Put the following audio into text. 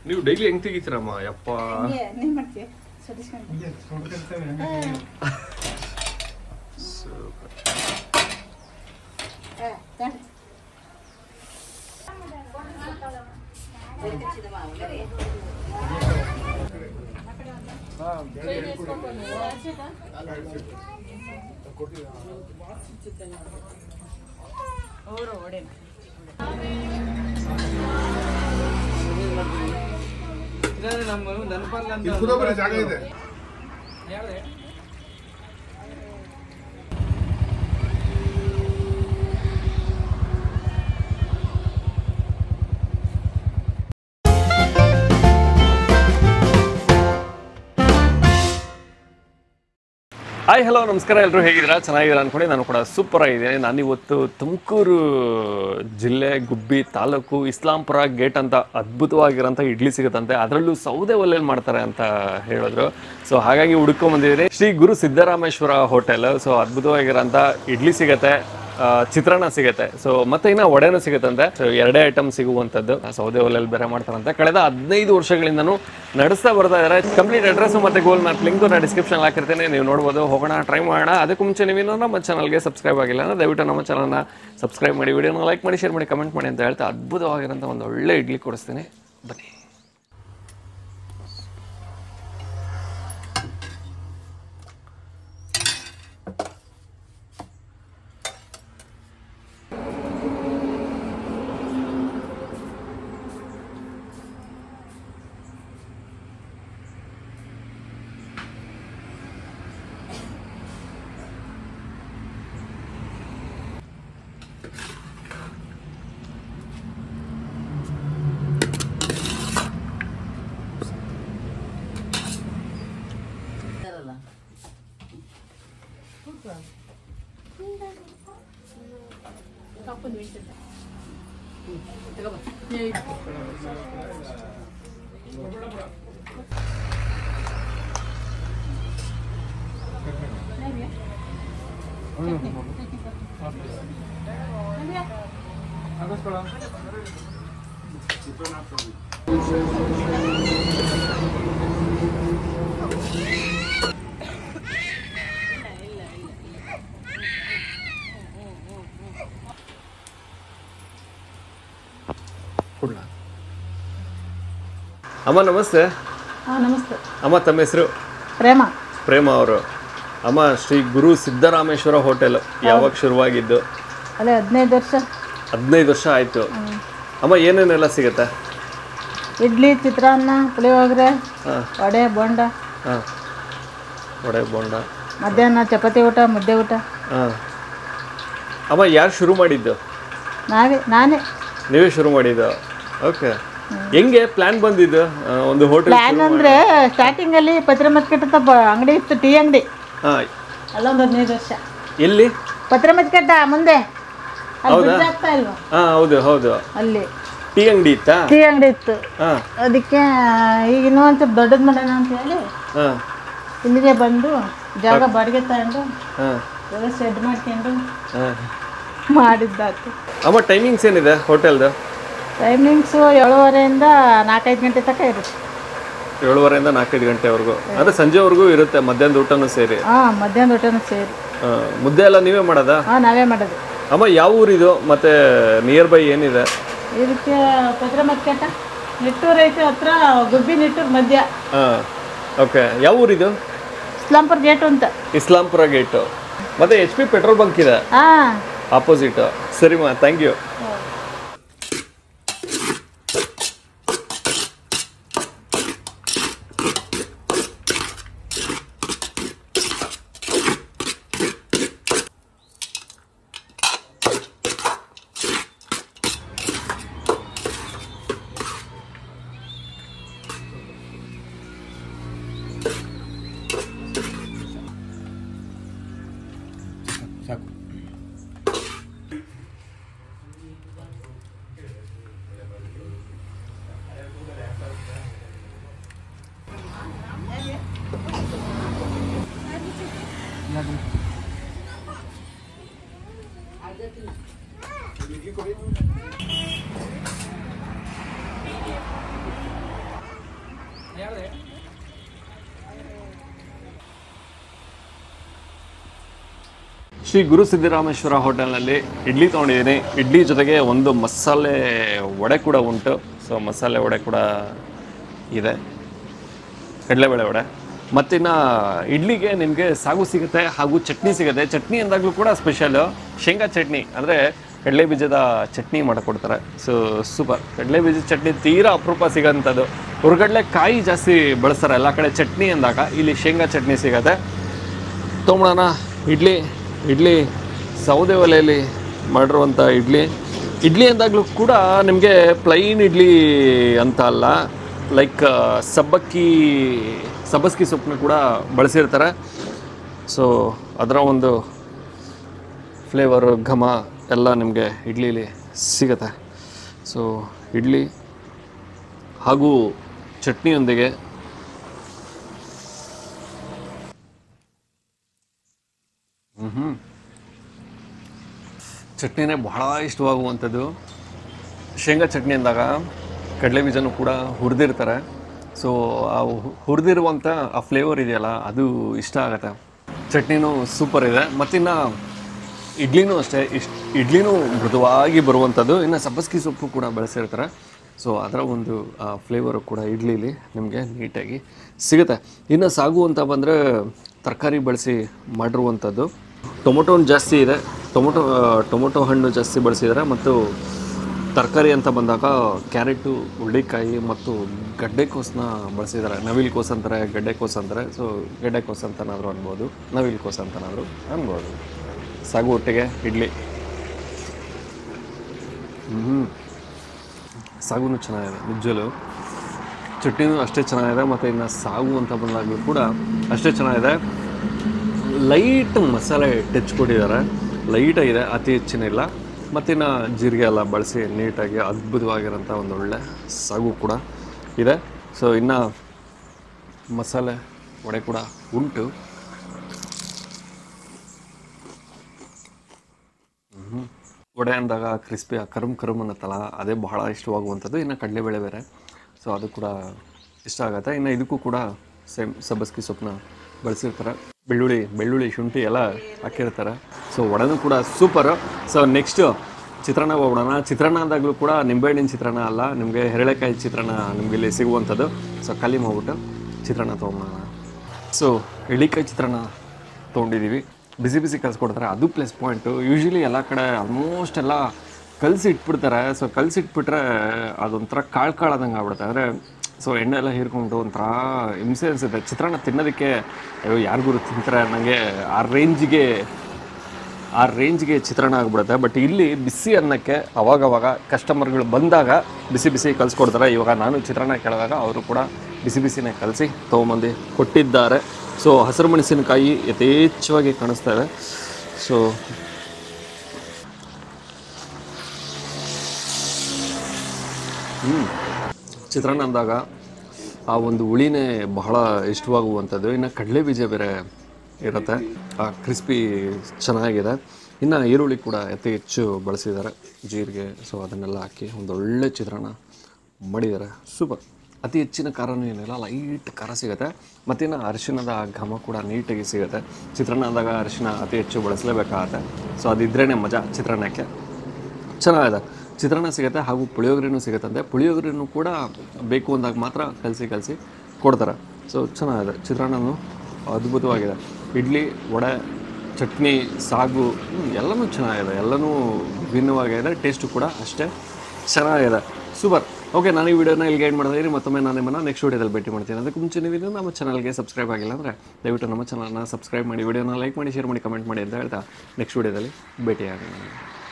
ನೀವು ಡೈಲಿ ಹೆಂಗ್ ತೆಗಿತೀರಮ್ಮ ಯಪ್ಪ ಹಂಗೆ ನೀನ್ ಮಾಡ್ತೀಯ ಸೊಡಿಸ್ಕೊಂಡು ಹಾ, ತಗೊಳ್ಳಿ. ಇಲ್ಲಿ ಕುದೋಬರಿ ಜಾಗ ಇದೆ ಹಾಯ್ ಹಲೋ ನಮಸ್ಕಾರ ಎಲ್ಲರೂ ಹೇಗಿದ್ದೀರಾ ಚೆನ್ನಾಗಿದ್ದೀರಾ ಅನ್ಕೊಂಡು ನಾನು ಕೂಡ ಸೂಪರ್ ಆಗಿದ್ದೀನಿ ನಾನಿವತ್ತು ತುಮಕೂರು ಜಿಲ್ಲೆ ಗುಬ್ಬಿ ತಾಲೂಕು ಇಸ್ಲಾಂಪುರ ಗೇಟ್ ಅಂತ ಅದ್ಭುತವಾಗಿರೋಂಥ ಇಡ್ಲಿ ಸಿಗುತ್ತಂತೆ ಅದರಲ್ಲೂ ಸೌದೆ ಒಲೆಯಲ್ಲಿ ಮಾಡ್ತಾರೆ ಅಂತ ಹೇಳಿದ್ರು ಸೊ ಹಾಗಾಗಿ ಹುಡ್ಕೊಂಬಂದಿದ್ದೀನಿ ಶ್ರೀ ಗುರು ಸಿದ್ದರಾಮೇಶ್ವರ ಹೋಟೆಲ್ ಸೊ ಅದ್ಭುತವಾಗಿರೋಂಥ ಇಡ್ಲಿ ಸಿಗತ್ತೆ ಆ, ಚಿತ್ರಾನ್ನ ಸಿಗುತ್ತೆ ಸೊ ಮತ್ತೆ ಇನ್ನ ವಡೆನೂ ಸಿಗುತ್ತಂತೆ ಸೊ ಎರಡೇ ಐಟಮ್ ಸಿಗುವಂಥದ್ದು ಸೌದೆ ಒಲೆಯಲ್ಲಿ ಬೇರೆ ಮಾಡ್ತಾರಂತೆ ಕಳೆದ ಹದಿನೈದು ವರ್ಷಗಳಿಂದನೂ ನಡೆಸ್ತಾ ಬರ್ತಾ ಇದ್ದಾರೆ ಕಂಪ್ಲೀಟ್ ಅಡ್ರೆಸ್ ಮತ್ತೆ ಗೂಗಲ್ ಮ್ಯಾಪ್ ಲಿಂಕ್ ನಾನು ಡಿಸ್ಕ್ರಿಪ್ಷನ್ ಹಾಕಿರ್ತೀನಿ ನೀವು ನೋಡ್ಬೋದು ಹೋಗೋಣ ಟ್ರೈ ಮಾಡೋಣ ಅದಕ್ಕೂ ಮುಂಚೆ ನೀವೇನೋ ನಮ್ಮ ಚಾನಲ್ಗೆ ಸಬ್ಸ್ಕ್ರೈಬ್ ಆಗಿಲ್ಲ ಅಂದ್ರೆ ದಯವಿಟ್ಟು ನಮ್ಮ ಚಾನಲ್ನ ಸಬ್ಸ್ಕ್ರೈಬ್ ಮಾಡಿ ವಿಡಿಯೋನ ಲೈಕ್ ಮಾಡಿ ಶೇರ್ ಮಾಡಿ ಕಮೆಂಟ್ ಮಾಡಿ ಅಂತ ಹೇಳ್ತಾ ಅದ್ಭುತವಾಗಿರೋಂಥ ಒಂದು ಒಳ್ಳೆ ಇಡ್ಲಿ ಕೊಡಿಸ್ತೀನಿ ಬನ್ನಿ ಅಮ್ಮ ನಮಸ್ತೆ ಹಾ ನಮಸ್ತೆ ಅಮ್ಮ ತಮ್ಮ ಹೆಸರು ಪ್ರೇಮ ಪ್ರೇಮ ಅವರು ಅಮ್ಮ ಶ್ರೀ ಗುರು ಸಿದ್ದರಾಮೇಶ್ವರ ಹೋಟೆಲ್ ಯಾವಾಗ ಶುರುವಾಗಿದ್ದು ಅಲ್ಲೇ ಹದಿನೈದು ವರ್ಷ ಹದಿನೈದು ವರ್ಷ ಆಯಿತು ಅಮ್ಮ ಏನೇನೆಲ್ಲ ಸಿಗುತ್ತೆ ಇಡ್ಲಿ ಚಿತ್ರಾನ್ನ ಪುಳಿಯೋಗರೆ ಹಾಂ ವಡೆ ಬೋಂಡ ಹಾಂ ವಡೆ ಬೋಂಡ ಮಧ್ಯಾಹ್ನ ಚಪಾತಿ ಊಟ ಮುದ್ದೆ ಊಟ ಹಾಂ ಅಮ್ಮ ಯಾರು ಶುರು ಮಾಡಿದ್ದು ನಾವೇ ನಾನೇ ನೀವೇ ಶುರು ಮಾಡಿದ್ದು ಓಕೆ ಹೆಂಗೆ ಪ್ಲಾನ್ ಬಂದಿದ್ದು ಆ, ಒಂದು ಹೋಟೆಲ್ ಪ್ಲಾನ್ ಅಂದ್ರೆ ಸ್ಟಾರ್ಟಿಂಗ್ ಅಲ್ಲಿ ಪತ್ರ ಮತ್ಕಟ್ಟ ಅಂಗಡಿ ಇತ್ತು ಟೀ ಅಂಗಡಿ ಹಾಂ ಅಲ್ಲೊಂದು ಹದಿನೈದು ವರ್ಷ ಎಲ್ಲಿ ಪತ್ರ ಮತ್ಕಟ್ಟ ಮುಂದೆ ಅಲ್ಲಿ bridge ಆಗ್ತಾ ಇಲ್ವಾ ಹಾಂ ಹೌದು ಹೌದು ಅಲ್ಲಿ ಟೀ ಅಂಗಡಿ ಇತ್ತಾ ಟೀ ಅಂಗಡಿ ಇತ್ತು ಹಾಂ ಅದಕ್ಕೆ ಈಗ ಇನ್ನೂ ಒಂದು ಸ್ವಲ್ಪ ದೊಡ್ಡದು ಮಾಡೋಣ ಅಂತ ಹೇಳಿ ಹಾಂ ಇಲ್ಲಿಗೆ ಬಂದು ಜಾಗ ಬಾಡಿಗೆ ತಗೊಂಡು ಹಾಂ ಎಲ್ಲ ಸೆಡ್ ಮಾಡ್ಕೊಂಡು ಹಾಂ ಮಾಡಿದ್ದಾತು ಅಮ್ಮ ಟೈಮಿಂಗ್ಸ್ ಏನಿದೆ ಹೋಟೆಲ್ದು ಟೈಮಿಂಗ್ಸು ಏಳುವರೆಯಿಂದ ನಾಲ್ಕೈದು ಗಂಟೆ ತನಕ ಇರುತ್ತೆ ಏಳುವರೆಯಿಂದ ನಾಲ್ಕೈದು ಗಂಟೆವರೆಗೂ ಅಂದರೆ ಸಂಜೆವರೆಗೂ ಇರುತ್ತೆ ಮಧ್ಯಾಹ್ನದ ಊಟನೂ ಸೇರಿ ಹಾಂ ಮಧ್ಯಾಹ್ನ ಊಟನೂ ಸೇರಿ ಆ, ಮುದ್ದೆ ಎಲ್ಲ ನೀವೇ ಮಾಡೋದಾ ಹಾಂ ನಾವೇ ಮಾಡೋದು ಅಮ್ಮ ಯಾವ ಊರಿದು ಮತ್ತೆ ನಿಯರ್ ಬೈ ಏನಿದೆ ಇದಕ್ಕೆ ಪತ್ರ ಮತ್ಕಟ್ಟ ನಿಟ್ಟೂರು ಐತೆ ಹತ್ರ ಗುಬ್ಬಿ ನಿಟ್ಟೂರು ಮಧ್ಯ ಹಾಂ ಓಕೆ ಯಾವ ಊರಿದು ಇಸ್ಲಾಂಪುರ್ ಗೇಟು ಅಂತ ಇಸ್ಲಾಂಪುರ ಗೇಟು ಮತ್ತೆ ಎಚ್ ಪಿ ಪೆಟ್ರೋಲ್ ಬಂಕ್ ಇದೆ ಹಾಂ ಆಪೋಸಿಟ್ ಸರಿಮಾ ಥ್ಯಾಂಕ್ ಯು ಸಾಕು ಶ್ರೀ ಗುರು ಸಿದ್ದರಾಮೇಶ್ವರ ಹೋಟೆಲ್ನಲ್ಲಿ ಇಡ್ಲಿ ತೊಗೊಂಡಿದ್ದೀನಿ ಇಡ್ಲಿ ಜೊತೆಗೆ ಒಂದು ಮಸಾಲೆ ವಡೆ ಕೂಡ ಉಂಟು ಸೊ ಮಸಾಲೆ ವಡೆ ಕೂಡ ಇದೆ ಕಡಲೆಬೇಳೆ ವಡೆ ಮತ್ತಿನ್ನು ಇಡ್ಲಿಗೆ ನಿಮಗೆ ಸಾಗು ಸಿಗುತ್ತೆ ಹಾಗೂ ಚಟ್ನಿ ಸಿಗುತ್ತೆ ಚಟ್ನಿ ಅಂದಾಗಲೂ ಕೂಡ ಸ್ಪೆಷಲು ಶೇಂಗಾ ಚಟ್ನಿ ಅಂದರೆ ಕಡಲೆ ಬೀಜದ ಚಟ್ನಿ ಮಾಡಿಕೊಡ್ತಾರೆ ಸೊ ಸೂಪರ್ ಕಡಲೆ ಬೀಜದ ಚಟ್ನಿ ತೀರಾ ಅಪರೂಪ ಸಿಗೋಂಥದ್ದು ಹೊರಗಡಲೆ ಕಾಯಿ ಜಾಸ್ತಿ ಬಳಸ್ತಾರೆ ಎಲ್ಲ ಕಡೆ ಚಟ್ನಿ ಅಂದಾಗ ಇಲ್ಲಿ ಶೇಂಗಾ ಚಟ್ನಿ ಸಿಗುತ್ತೆ ತೊಗೊಳೋಣ ಇಡ್ಲಿ ಇಡ್ಲಿ ಸೌದೆ ಒಲೆಯಲ್ಲಿ ಮಾಡಿರುವಂಥ ಇಡ್ಲಿ ಇಡ್ಲಿ ಅಂದಾಗಲೂ ಕೂಡ ನಿಮಗೆ ಪ್ಲೈನ್ ಇಡ್ಲಿ ಅಂತ ಅಲ್ಲ ಲೈಕ್ ಸಬ್ಬಕ್ಕಿ ಸಬ್ಬಸ್ಗಿ ಸೊಪ್ಪನ್ನ ಕೂಡ ಬಳಸಿರ್ತಾರೆ ಸೊ ಅದರ ಒಂದು ಫ್ಲೇವರು ಘಮ ಎಲ್ಲ ನಿಮಗೆ ಇಡ್ಲಿಲಿ ಸಿಗುತ್ತೆ ಸೊ ಇಡ್ಲಿ ಹಾಗೂ ಚಟ್ನಿಯೊಂದಿಗೆ ಚಟ್ನಿನೇ ಬಹಳ ಇಷ್ಟವಾಗುವಂಥದ್ದು ಶೇಂಗಾ ಚಟ್ನಿ ಅಂದಾಗ ಕಡಲೆ ಬೀಜನೂ ಕೂಡ ಹುರಿದಿರ್ತಾರೆ ಸೊ ಆ ಹುರಿದಿರುವಂಥ ಆ ಫ್ಲೇವರ್ ಇದೆಯಲ್ಲ ಅದು ಇಷ್ಟ ಆಗುತ್ತೆ ಚಟ್ನಿನೂ ಸೂಪರ್ ಇದೆ ಮತ್ತಿನ್ನು ಇಡ್ಲಿನೂ ಅಷ್ಟೇ ಇಷ್ಟು ಇಡ್ಲಿನೂ ಮೃದುವಾಗಿ ಬರುವಂಥದ್ದು ಇನ್ನು ಸಬ್ಬಸ್ಗಿ ಸೊಪ್ಪು ಕೂಡ ಬಳಸಿರ್ತಾರೆ ಸೊ ಅದರ ಒಂದು ಫ್ಲೇವರು ಕೂಡ ಇಡ್ಲಿಲಿ ನಿಮಗೆ ನೀಟಾಗಿ ಸಿಗುತ್ತೆ ಇನ್ನು ಸಾಗು ಅಂತ ಬಂದರೆ ತರಕಾರಿ ಬಳಸಿ ಮಾಡಿರುವಂಥದ್ದು ಟೊಮೊಟೊ ಜಾಸ್ತಿ ಇದೆ ಟೊಮೊಟೊ ಆ, ಟೊಮೊಟೊ ಹಣ್ಣು ಜಾಸ್ತಿ ಬಳಸಿದ್ದಾರೆ ಮತ್ತು ತರಕಾರಿ ಅಂತ ಬಂದಾಗ ಕ್ಯಾರೆಟು ಹುಳ್ಳಿಕಾಯಿ ಮತ್ತು ಗಡ್ಡೆಕೋಸನ್ನ ಬಳಸಿದ್ದಾರೆ ನವಿಲು ಕೋಸು ಅಂತಾರೆ ಗಡ್ಡೆಕೋಸು ಅಂತಾರೆ ಸೊ ಗಡ್ಡೆಕೋಸು ಅಂತನಾದರೂ ಅನ್ಬೋದು ನವಿಲು ಕೋಸು ಅಂತನಾದರೂ ಅನ್ಬೋದು ಸಾಗು ಒಟ್ಟಿಗೆ ಇಡ್ಲಿ ಹ್ಞೂ ಸಾಗುನು ಚೆನ್ನಾಗಿದೆ ನಿಜಲು ಚಟ್ನಿನೂ ಅಷ್ಟೇ ಚೆನ್ನಾಗಿದೆ ಮತ್ತು ಇನ್ನು ಸಾಗು ಅಂತ ಬಂದಾಗಲೂ ಕೂಡ ಅಷ್ಟೇ ಚೆನ್ನಾಗಿದೆ ಲೈಟ್ ಮಸಾಲೆ ಟಚ್ ಕೊಟ್ಟಿದ್ದಾರೆ ಲೈಟಾಗಿದೆ ಅತಿ ಹೆಚ್ಚಿನಿಲ್ಲ ಮತ್ತಿನ್ನು ಜೀರಿಗೆ ಎಲ್ಲ ಬಳಸಿ ನೀಟಾಗಿ ಅದ್ಭುತವಾಗಿರೋಂಥ ಒಂದು ಒಳ್ಳೆ ಸಾಗು ಕೂಡ ಇದೆ ಸೊ ಇನ್ನು ಮಸಾಲೆ ವಡೆ ಕೂಡ ಉಂಟು ವಡೆ ಅಂದಾಗ ಕ್ರಿಸ್ಪಿ ಕರುಮ್ ಕರುಮ್ ಅನ್ನತ್ತಲ್ಲ ಅದೇ ಬಹಳ ಇಷ್ಟವಾಗುವಂಥದ್ದು ಇನ್ನು ಕಡಲೆಬೇಳೆ ಬೇರೆ ಸೊ ಅದು ಕೂಡ ಇಷ್ಟ ಆಗುತ್ತೆ ಇನ್ನು ಇದಕ್ಕೂ ಕೂಡ ಸೇಮ್ ಸಬ್ಬಸ್ಗಿ ಸೊಪ್ಪನ್ನ ಬಳಸಿರ್ತಾರೆ ಬೆಳ್ಳುಳ್ಳಿ ಬೆಳ್ಳುಳ್ಳಿ ಶುಂಠಿ ಎಲ್ಲ ಹಾಕಿರ್ತಾರೆ ಸೊ ವಡೆನೂ ಕೂಡ ಸೂಪರು ಸೊ ನೆಕ್ಸ್ಟು ಚಿತ್ರಾನ್ನ ಹೋಗೋಣ ಚಿತ್ರಾನ್ನ ಅಂದಾಗಲೂ ಕೂಡ ನಿಂಬೆಹಣ್ಣಿನ ಚಿತ್ರಾನ್ನ ಅಲ್ಲ ನಿಮಗೆ ಹೆರಳೆಕಾಯಿ ಚಿತ್ರಾನ್ನ ನಿಮಗೆ ಇಲ್ಲಿ ಸಿಗುವಂಥದ್ದು ಸೊ ಖಾಲಿ ಮಾಡ್ಬಿಟ್ಟು ಚಿತ್ರಾನ್ನ ತೊಗೊಂಬೋಣ ಸೊ ಎಳ್ಳಿಕಾಯಿ ಚಿತ್ರಾನ್ನ ತೊಗೊಂಡಿದ್ದೀವಿ ಬಿಸಿ ಬಿಸಿ ಕಲಿಸ್ಕೊಡ್ತಾರೆ ಅದು ಪ್ಲಸ್ ಪಾಯಿಂಟು ಯೂಶ್ವಲಿ ಎಲ್ಲ ಕಡೆ ಆಲ್ಮೋಸ್ಟ್ ಎಲ್ಲ ಕಲಸಿ ಇಟ್ಬಿಡ್ತಾರೆ ಸೊ ಕಲಸಿ ಇಟ್ಬಿಟ್ರೆ ಅದೊಂಥರ ಕಾಳು ಕಾಳದಂಗೆ ಆಗ್ಬಿಡುತ್ತೆ ಅಂದರೆ ಸೊ ಎಣ್ಣೆ ಎಲ್ಲ ಹೀರ್ಕೊಂಡು ಒಂಥರ ಹಿಂಸೆ ಅನಿಸುತ್ತೆ ಚಿತ್ರಾನ್ನ ತಿನ್ನೋದಕ್ಕೆ ಅಯ್ಯೋ ಯಾರಿಗೂ ತಿಂತಾರೆ ನನಗೆ ಆ ರೇಂಜಿಗೆ ಆ ರೇಂಜ್ಗೆ ಚಿತ್ರಾನ್ನ ಆಗ್ಬಿಡುತ್ತೆ ಬಟ್ ಇಲ್ಲಿ ಬಿಸಿ ಅನ್ನಕ್ಕೆ ಅವಾಗವಾಗ ಕಸ್ಟಮರ್ಗಳು ಬಂದಾಗ ಬಿಸಿ ಬಿಸಿ ಕಲಿಸ್ಕೊಡ್ತಾರೆ ಇವಾಗ ನಾನು ಚಿತ್ರಾನ್ನ ಕೇಳಿದಾಗ ಅವರು ಕೂಡ ಬಿಸಿ ಬಿಸಿನೇ ಕಲಸಿ ತೊಗೊಂಬಂದು ಕೊಟ್ಟಿದ್ದಾರೆ ಸೊ ಹಸಿರು ಮೆಣಸಿನಕಾಯಿ ಯಥೇಚ್ಛವಾಗಿ ಕಾಣಿಸ್ತಾ ಇದೆ ಸೊ ಹ್ಞೂ ಚಿತ್ರಾನ್ನ ಅಂದಾಗ ಆ ಒಂದು ಹುಳಿನೇ ಬಹಳ ಇಷ್ಟವಾಗುವಂಥದ್ದು ಇನ್ನು ಕಡಲೆ ಬೀಜ ಬೇರೆ ಇರುತ್ತೆ ಆ ಕ್ರಿಸ್ಪಿ ಚೆನ್ನಾಗಿದೆ ಇನ್ನು ಈರುಳ್ಳಿ ಕೂಡ ಅತಿ ಹೆಚ್ಚು ಬಳಸಿದ್ದಾರೆ ಜೀರಿಗೆ ಸೊ ಅದನ್ನೆಲ್ಲ ಹಾಕಿ ಒಂದು ಒಳ್ಳೆ ಚಿತ್ರಾನ್ನ ಮಾಡಿದ್ದಾರೆ ಸೂಪರ್ ಅತಿ ಹೆಚ್ಚಿನ ಖಾರನೂ ಏನಿಲ್ಲ ಲೈಟ್ ಖಾರ ಸಿಗುತ್ತೆ ಮತ್ತಿನ್ನು ಅರಿಶಿಣದ ಘಮ ಕೂಡ ನೀಟಾಗಿ ಸಿಗುತ್ತೆ ಚಿತ್ರಾನ್ನ ಅಂದಾಗ ಅರಿಶಿಣ ಅತಿ ಹೆಚ್ಚು ಬಳಸಲೇಬೇಕಾಗತ್ತೆ ಸೊ ಅದಿದ್ರೇ ಮಜಾ ಚಿತ್ರಾನ್ನಕ್ಕೆ ಚೆನ್ನಾಗಿದೆ ಚಿತ್ರಾನ್ನ ಸಿಗುತ್ತೆ ಹಾಗೂ ಪುಳಿಯೋಗರೆನೂ ಸಿಗುತ್ತಂತೆ ಪುಳಿಯೋಗರೆನೂ ಕೂಡ ಬೇಕು ಅಂದಾಗ ಮಾತ್ರ ಕಲಸಿ ಕಲಸಿ ಕೊಡ್ತಾರೆ ಸೊ ಚೆನ್ನಾಗಿದೆ ಚಿತ್ರಾನ್ನನೂ ಅದ್ಭುತವಾಗಿದೆ ಇಡ್ಲಿ ವಡೆ ಚಟ್ನಿ ಸಾಗು ಹ್ಮ್, ಎಲ್ಲನೂ ಚೆನ್ನಾಗಿದೆ ಎಲ್ಲನೂ ಭಿನ್ನವಾಗಿದೆ ಟೇಸ್ಟು ಕೂಡ ಅಷ್ಟೇ ಚೆನ್ನಾಗಿದೆ ಸೂಪರ್ ಓಕೆ ನಾನು ಈ ವಿಡಿಯೋನ ಇಲ್ಲಿಗೆ ಎಂಡ್ ಮಾಡ್ತಾ ಇದ್ದೀನಿ ಮತ್ತೊಮ್ಮೆ ನಾನು ನಿಮ್ಮನ್ನು ನೆಕ್ಸ್ಟ್ ವಿಡಿಯೋದಲ್ಲಿ ಭೇಟಿ ಮಾಡ್ತೀನಿ ಅದಕ್ಕೆ ಮುಂಚೆ ನೀವು ನಮ್ಮ ಚಾನಲ್ಗೆ ಸಬ್ಸ್ಕ್ರೈಬ್ ಆಗಿಲ್ಲ ಅಂದರೆ ದಯವಿಟ್ಟು ನಮ್ಮ ಚಾನಲ್ನ ಸಬ್ಸ್ಕ್ರೈಬ್ ಮಾಡಿ ವಿಡಿಯೋನ ಲೈಕ್ ಮಾಡಿ ಶೇರ್ ಮಾಡಿ ಕಮೆಂಟ್ ಮಾಡಿ ಅಂತ ಹೇಳ್ತಾ ನೆಕ್ಸ್ಟ್ ವಿಡಿಯೋದಲ್ಲಿ ಭೇಟಿಯಾಗೋಣ